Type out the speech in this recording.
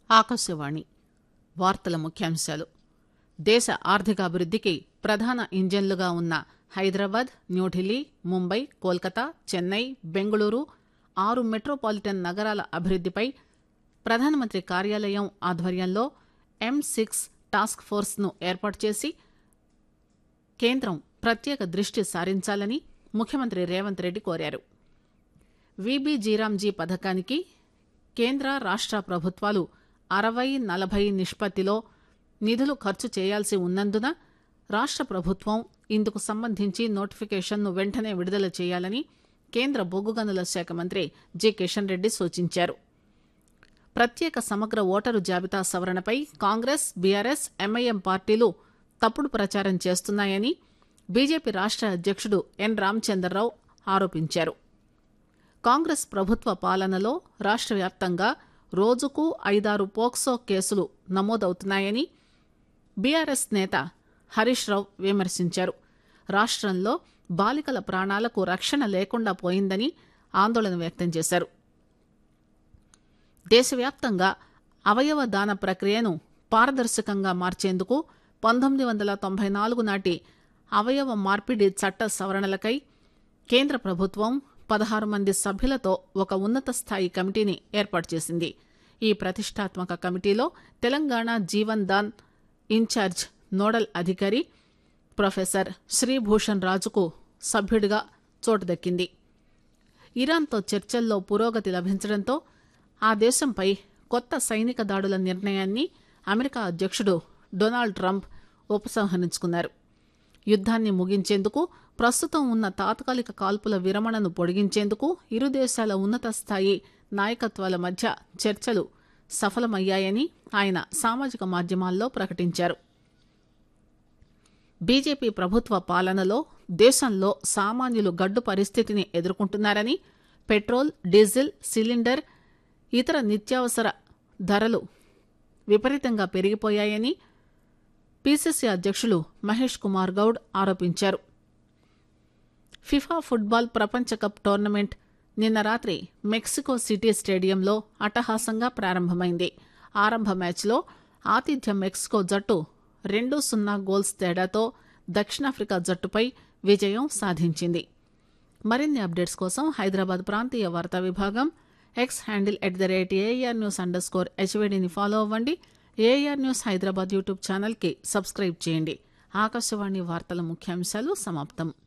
ఆకాశవాణి వార్తల ముఖ్యాంశాలు దేశ ఆర్థికాభివృద్దికి ప్రధాన ఇంజన్లుగా ఉన్న హైదరాబాద్ న్యూఢిల్లీ ముంబై కోల్కతా చెన్నై బెంగళూరు ఆరు మెట్రోపాలిటన్ నగరాల అభివృద్దిపై ప్రధానమంత్రి కార్యాలయం ఆధ్వర్యంలో ఎం సిక్స్ టాస్క్ ఫోర్స్ ను ఏర్పాటు చేసి కేంద్రం ప్రత్యేక దృష్టి సారించాలని ముఖ్యమంత్రి రేవంత్ రెడ్డి కోరారు విబిజీరాంజీ పథకానికి కేంద్ర రాష్ట ప్రభుత్వాలు అరవై నలభై నిష్పత్తిలో నిధులు ఖర్చు చేయాల్సి ఉన్నందున రాష్ట ప్రభుత్వం ఇందుకు సంబంధించి నోటిఫికేషన్ను వెంటనే విడుదల చేయాలని కేంద్ర బొగ్గు గనుల శాఖ మంత్రి జి కిషన్ రెడ్డి సూచించారు ప్రత్యేక సమగ్ర ఓటరు జాబితా సవరణపై కాంగ్రెస్ బీఆర్ఎస్ ఎంఐఎం పార్టీలు తప్పుడు ప్రచారం చేస్తున్నాయని బీజేపీ రాష్ట అధ్యక్షుడు ఎన్ రామచంద్రరావు ఆరోపించారు కాంగ్రెస్ ప్రభుత్వ పాలనలో రాష్ట వ్యాప్తంగా రోజుకు ఐదారు పోక్సో కేసులు నమోదవుతున్నాయని బీఆర్ఎస్ నేత హరీష్ రావు విమర్శించారు రాష్టంలో బాలికల ప్రాణాలకు రక్షణ లేకుండా పోయిందని ఆందోళన వ్యక్తం చేశారు దేశవ్యాప్తంగా అవయవ దాన ప్రక్రియను పారదర్శకంగా మార్చేందుకు పంతొమ్మిది వందల తొంభై నాలుగు నాటి అవయవ మార్పిడి చట్ట సవరణలకై కేంద్ర ప్రభుత్వం పదహారు మంది సభ్యులతో ఒక ఉన్నత స్థాయి కమిటీని ఏర్పాటు చేసింది ఈ ప్రతిష్టాత్మక కమిటీలో తెలంగాణ జీవన్ దాన్ ఇన్ఛార్జ్ నోడల్ అధికారి ప్రొఫెసర్ శ్రీభూషణ్ రాజుకు సభ్యుడిగా చోటు దక్కింది ఇరాన్తో చర్చల్లో పురోగతి లభించడంతో ఆ దేశంపై కొత్త సైనిక దాడుల నిర్ణయాన్ని అమెరికా అధ్యక్షుడు డొనాల్డ్ ట్రంప్ ఉపసంహరించుకున్నారు యుద్దాన్ని ముగించేందుకు ప్రస్తుతం ఉన్న తాత్కాలిక కాల్పుల విరమణను పొడిగించేందుకు ఇరు దేశాల ఉన్నత స్థాయి నాయకత్వాల మధ్య చర్చలు సఫలమయ్యాయని ఆయన సామాజిక మాధ్యమాల్లో ప్రకటించారు బీజేపీ ప్రభుత్వ పాలనలో దేశంలో సామాన్యులు గడ్డు పరిస్థితిని ఎదుర్కొంటున్నారని పెట్రోల్ డీజిల్ సిలిండర్ ఇతర నిత్యావసర ధరలు విపరీతంగా పెరిగిపోయాయని పీసీసీ అధ్యక్షులు మహేష్ కుమార్ గౌడ్ ఆరోపించారు ఫిఫా ఫుట్బాల్ ప్రపంచ కప్ టోర్నమెంట్ నిన్న రాత్రి మెక్సికో సిటీ స్టేడియంలో అట్టహాసంగా ప్రారంభమైంది ఆరంభ మ్యాచ్లో ఆతిథ్య మెక్సికో జట్టు రెండు సున్నా గోల్స్ తేడాతో దక్షిణాఫ్రికా జట్టుపై విజయం సాధించింది మరిన్ని అప్డేట్స్ కోసం హైదరాబాద్ ప్రాంతీయ వార్తా విభాగం X handle at the rate AR news underscore స్కోర్ హెచ్వేడిని ఫాలో అవ్వండి ఏఆర్ న్యూస్ హైదరాబాద్ యూట్యూబ్ ఛానల్కి సబ్స్క్రైబ్ చేయండి ఆకాశవాణి వార్తల ముఖ్యాంశాలు సమాప్తం